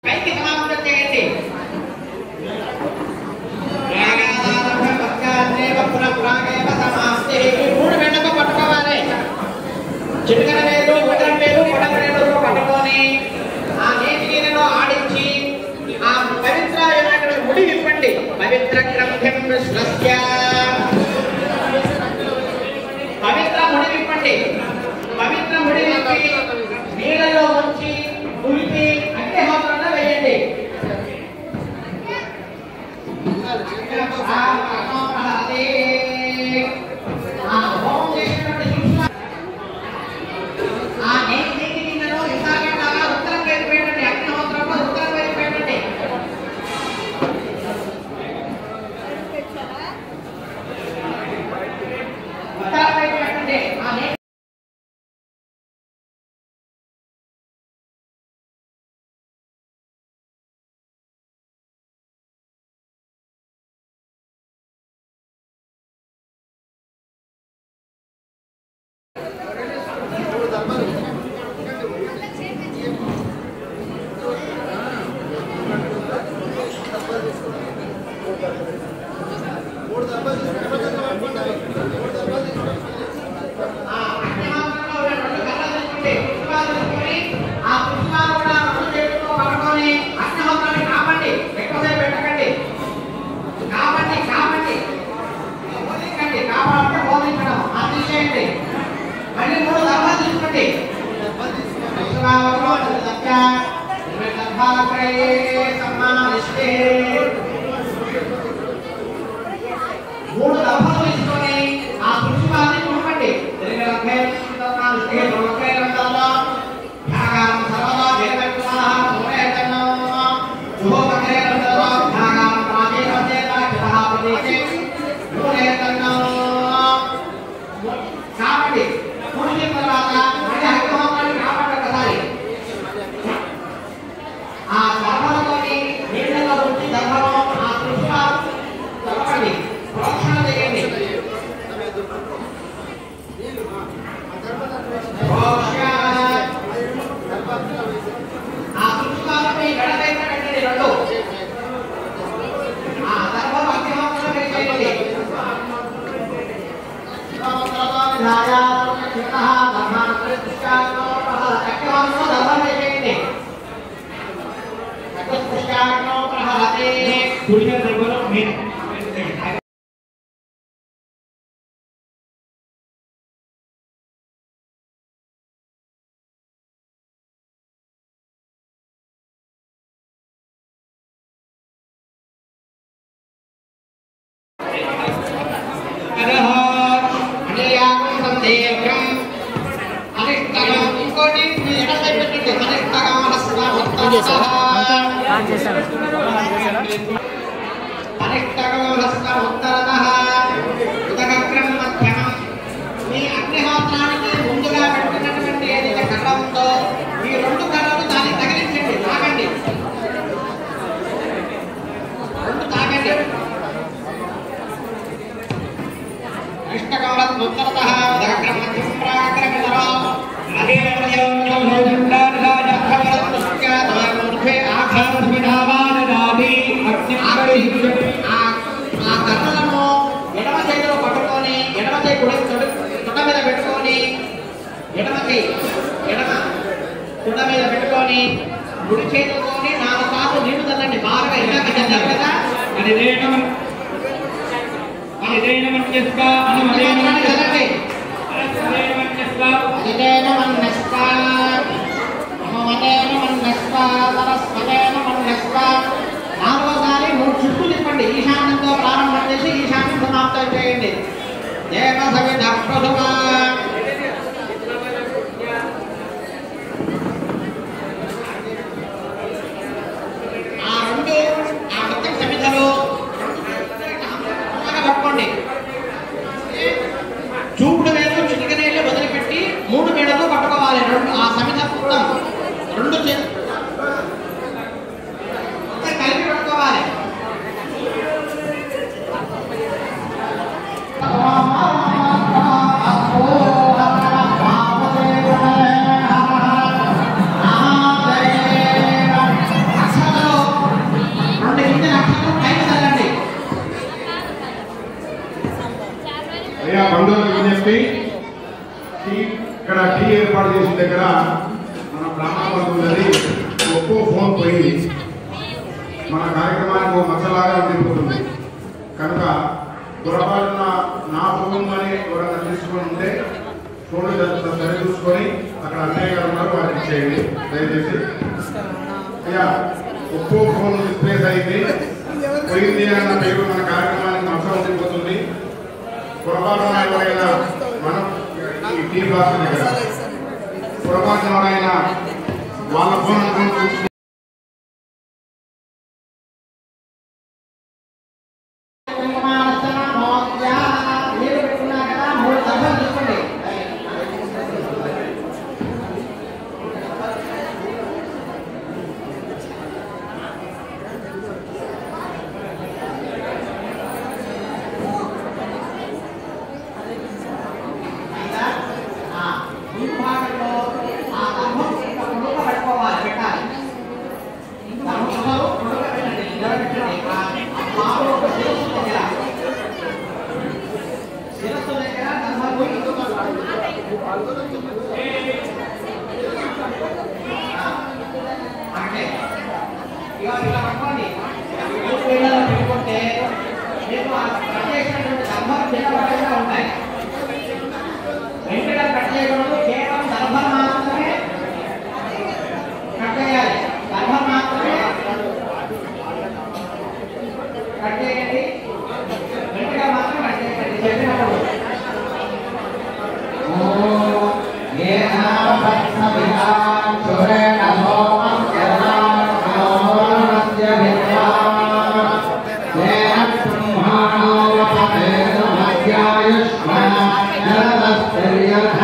పైకి సమాప్తం చేయండి మూడు వేళ్లతో పట్టుకోవాలి చిటికన వేలు ఉదరం వేలు పొడం వేలు పట్టుకొని ఆ నీటి నీళ్ళలో ఆడించి ఆ పవిత్రమైనటువంటి ముడి విప్పండి పవిత్ర గ్రంథం విశ్వస్య పవిత్ర ముడి విప్పండి పవిత్ర ముడి విప్పి నీళ్ళలో ఉంచి ఉలిపి అగ్నిహోత్రంలో వేయండి ఆ హోమం చేసినటువంటి సూక్ష్మ ఆ నేతి నీటి గిన్నెలో విశాఖంగా ఉత్తరం వైపు పెట్టండి అగ్నిహోత్రంలో ఉత్తరం వైపు పెట్టండి ఉత్తరం వైపు పెట్టండి ఆ నేతి ఆ అగ్నిహోత్రంలో రెండు కర్రలు తీసుకుంటే పుష్పాలు తీసుకొని ఆ పుష్పాలు కూడా రెండు చేతులతో పట్టుకొని అగ్నిహోత్రాన్ని కాపండి ఎక్కువసేపు పెట్టకండి కాపండి కాపండి బోధించండి కాపాలంటే బోధించడం ఆ తీసేయండి మళ్ళీ మూడు దర్భాలు తీసుకోండి విశ్వనామములో దత్త దర్భాగ్రయే సమ్మానిష్టే మూడు దర్భాలు తీసుకొని ఆ పుష్పాన్ని చూడండి తిరిగి సమ్మానిష్టే ప్రముఖే రంగాల్లో ధ్యానం సర్వదా వేదవిద్వాహ మూలేతన్నో శుభోపకే రంగాల్లో ధ్యానం ప్రాచీన చేత కితః ప్రదేశే మూలేతన్నో కాబట్టి పూర్తి తర్వాత మళ్ళీ అగ్నిహోత్రాన్ని కాపాడు ఒకసారి ఆ దర్భలతోని నీళ్ళలో ఉంచి దర్భలో ఆ పుష్పాలు తలపండి ప్రోక్షణ చేయండి ప్రోక్షణ. ఆ పుష్పాలపై గడపైన పెట్టండి రెండు ఆ దర్భలు అగ్నిహోత్రం వేసేయండి కుడిగా దగ్గర మీరు ఇంకోటి మీ ఎడ సైడ్ పెట్టండి ఏం చేశారు ఆన్ చేశాను మీ అగ్నిహోత్రానికి ముందుగా పెట్టినటువంటి ఏదైతే కర్ర ఉందో ఈ రెండు కర్రలు దాన్ని తగిలించండి తాగండి రెండు తాగండి ఇష్టకమలం ఉత్తరత ఉదగ్రమధ్యం ప్రాగ్రమితరో ఆ ఆ కర్రలను ఎడమ చేతిలో పట్టుకొని ఎడమ చేయి కుడి తొడ తొడ మీద పెట్టుకొని ఎడమ చేయి ఎడమ తొడ మీద పెట్టుకొని కుడి చేతితోని నాలుగు సార్లు నీళ్లు చల్లండి బాగా ఇందాక చల్లారు కదా ఒకసారి చల్లండి అదితేన మన్నస్వ మమమతేన మన్నస్వ సరస్వతేన మన్నస్వ నాలుగోసారి మూడు చుట్టూ తిప్పండి ఈశాన్యంతో ప్రారంభం చేసి ఈశాన్యం సమాప్తం చేయండి దేవ సవిధ ప్రభువ ఆ రెండు ఆ మొత్తం సమిధలు అలాగా పట్టుకోండి చూపుడు వేలు చిటిక నీళ్ళు వదిలిపెట్టి మూడు మెడలు పట్టుకోవాలి రెండు ఆ సమిత మొత్తం రెండు చే- మొత్తం కలిపి పట్టుకోవాలి ఆ అయింది టీ ఇక్కడ టీ ఏర్పాటు చేసిన దగ్గర మన బ్రాహ్మణ బంధువులది ఒక్కో ఫోన్ పోయింది మన కార్యక్రమానికి ఒక మచ్చలాగా తిరుగుతుంది కనుక పొరపాటున నా ఫోన్ అని ఎవరైనా తీసుకొని ఉంటే ఫోన్ సరి చూసుకొని అక్కడ అన్నయ్య గారు ఉన్నారు వారికి ఇచ్చేయండి దయచేసి అయ్యా ఒక్కో ఫోన్ డిస్ప్లేస్ అయింది పోయింది అన్న పేరు మన కార్యక్రమానికి మచ్చ ఉండిపోతుంది పొరపాటున ఎవరైనా మనం ఈ టీ బ్లాక్ దగ్గర పొరపాటున ఎవరైనా వాళ్ళ ఫోన్ అనుకుని చూసుకుంటే నీళ్ళు పెట్టుకున్నాక కదా మూడు సభలు తీసుకోండి అయిందా? ఆ, ఈ భాగంలో ఆ దంభం యొక్క పుడక పట్టుకోవాలి పెట్టాలి దంభంలో పుడక పెట్టండి నిలబెట్టండి ఆ పాప యొక్క శిరస్సు దగ్గర శిరస్సు దగ్గర దంభం పోయి అంటే ఇక ఇలా పట్టుకోండి మూడు వేలలో పెట్టుకుంటే మీకు ఆ కట్ చేసినటువంటి దంభం కింద పడకుండా ఉంటాయి వెంటనే కట్ చేయకూడదు కేవలం గర్భం మాత్రమే కట్ చేయాలి గర్భం మాత్రమే కట్ చేయండి వెంటనే మాత్రం కట్ చేయండి చెప్పినప్పుడు Yeah.